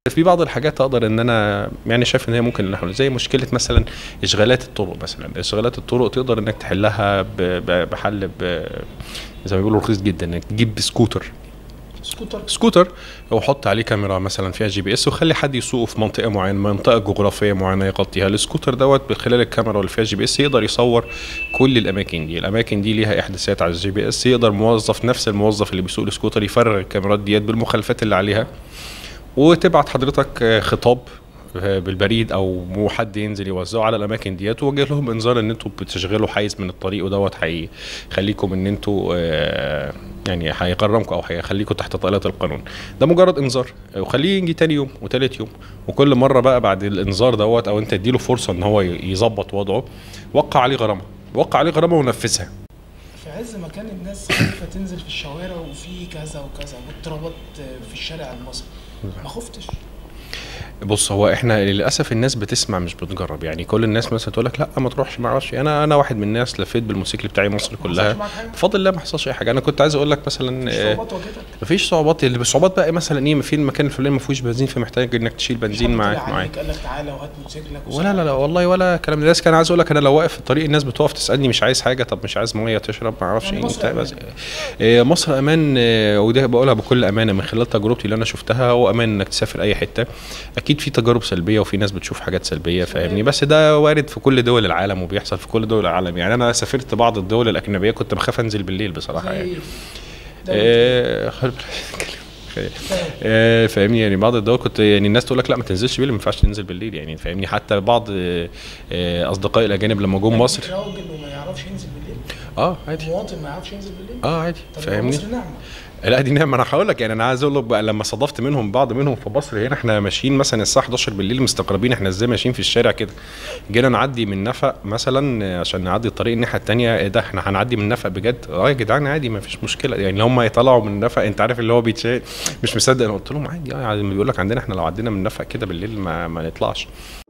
في بعض الحاجات اقدر ان انا يعني شايف ان هي ممكن نحل زي مشكله مثلا اشغالات الطرق مثلا اشغالات الطرق تقدر انك تحلها ب- ب- بحل ب- زي ما بيقولوا رخيص جدا انك تجيب سكوتر سكوتر سكوتر وحط عليه كاميرا مثلا فيها جي بي اس وخلي حد يسوقه في منطقه معينه منطقه جغرافيه معينه يغطيها السكوتر دوت من خلال الكاميرا اللي فيها جي بي اس يقدر يصور كل الاماكن دي الاماكن دي ليها احداثات على الجي بي اس يقدر موظف نفس الموظف اللي بيسوق السكوتر يفرغ الكاميرات ديت بالمخالفات اللي عليها وتبعت حضرتك آه، خطاب آه، بالبريد او حد ينزل يوزعه على الاماكن ديت ووجه لهم انذار ان انتوا بتشغلوا حيز من الطريق ودوت هيخليكم ان انتوا آه، يعني هيغرمكم او هيخليكم تحت طائله القانون ده مجرد انذار وخليه يجي تاني يوم وتالت يوم وكل مره بقى بعد الانذار دوت او انت اديله فرصه ان هو يظبط وضعه وقع عليه غرامه وقع عليه غرامه ونفذها في عز ما كان الناس خايفه تنزل في الشوارع وفي كذا وكذا واضطرابات في الشارع المصري ما خفتش بص هو احنا للاسف الناس بتسمع مش بتجرب يعني كل الناس مثلا تقول لك لا ما تروحش ما اعرفش انا انا واحد من الناس لفيت بالموتوسيكل بتاعي مصر حصلش كلها معاك حاجة؟ بفضل الله ما حصلش اي حاجه انا كنت عايز اقول لك مثلا آه، صعوبات واجهتك مفيش صعوبات اللي الصعوبات بقى مثلا ايه في المكان الفلاني ما فيهوش بنزين فمحتاج انك تشيل بنزين حد معاك طلع معاك عليك قال لك تعالى وهات موتوسيكلك ولا لا لا والله ولا كلام الناس كان عايز اقول لك انا لو واقف في الطريق الناس بتقف تسالني مش عايز حاجه طب مش عايز ميه تشرب ما اعرفش يعني ايه مصر بتاع أمان. بس إيه، مصر امان آه، وده بقولها بكل امانه من خلال تجربتي اللي انا شفتها هو امان انك تسافر اي حته اكيد في تجارب سلبيه وفي ناس بتشوف حاجات سلبيه فاهمني بس ده وارد في كل دول العالم وبيحصل في كل دول العالم يعني انا سافرت بعض الدول الاجنبيه كنت بخاف انزل بالليل بصراحه يعني زي آه، خل- آه، فاهمني يعني بعض الدول كنت يعني الناس تقول لك لا ما تنزلش بالليل ما ينفعش تنزل بالليل يعني فاهمني حتى بعض آه، آه، اصدقائي الاجانب لما جم مصر راجل وما يعرفش ينزل بالليل اه عادي مواطن ما يعرفش ينزل بالليل اه عادي طب فاهمني مصر نعمه لا دي نعمه انا هقول لك يعني انا عايز اقول لك بقى لما صادفت منهم بعض منهم في مصر هنا احنا ماشيين مثلا الساعه 11 بالليل مستغربين احنا ازاي ماشيين في الشارع كده جينا نعدي من نفق مثلا آه، عشان نعدي الطريق الناحيه الثانيه ايه ده احنا هنعدي من نفق بجد اه يا جدعان عادي ما فيش مشكله يعني هم يطلعوا من النفق انت عارف اللي هو بيتشال مش مصدق انا قلت لهم عادي اه يعني بيقول لك عندنا احنا لو عدينا من نفق كده بالليل ما, ما نطلعش